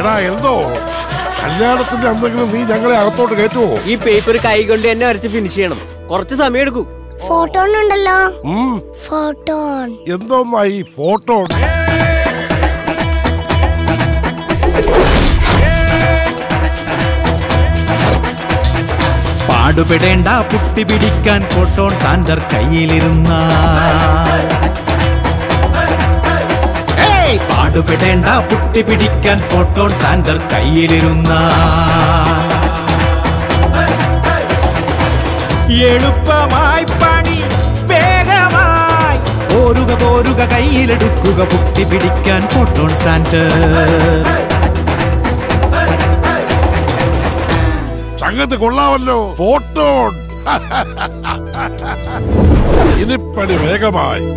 എടാ എന്തോ കല്യാണത്തിന്റെ എന്തെങ്കിലും നീ ഞങ്ങളെ അകത്തോട്ട് കയറ്റുവോ ഈ പേപ്പർ കൈ കൊണ്ട് തന്നെ വരച്ച് ഫിനിഷ് ചെയ്യണം കുറച്ച് സമയം എടുക്കും ഫോട്ടോൺ ഉണ്ടല്ലോ ഉം, ഫോട്ടോൺ എന്തോന്നാ ഈ ഫോട്ടോ പാടുപെടേണ്ട പുട്ടി പിടിക്കാൻ ഫോട്ടോൺ സാൻഡർ കയ്യിലിരുന്ന പാടുപെടേണ്ട പുട്ടി പിടിക്കാൻ ഫോട്ടോൺ സാൻഡർ കയ്യിലിരുന്ന എളുപ്പമായി പണി വേഗമായി പോരുക പോരുക കയ്യിലെടുക്കുക പുട്ടി പിടിക്കാൻ ഫോട്ടോൺ സാൻഡർ സംഗതി കൊള്ളാമല്ലോ ഫോട്ടോ ഇനി പണി വേഗമായി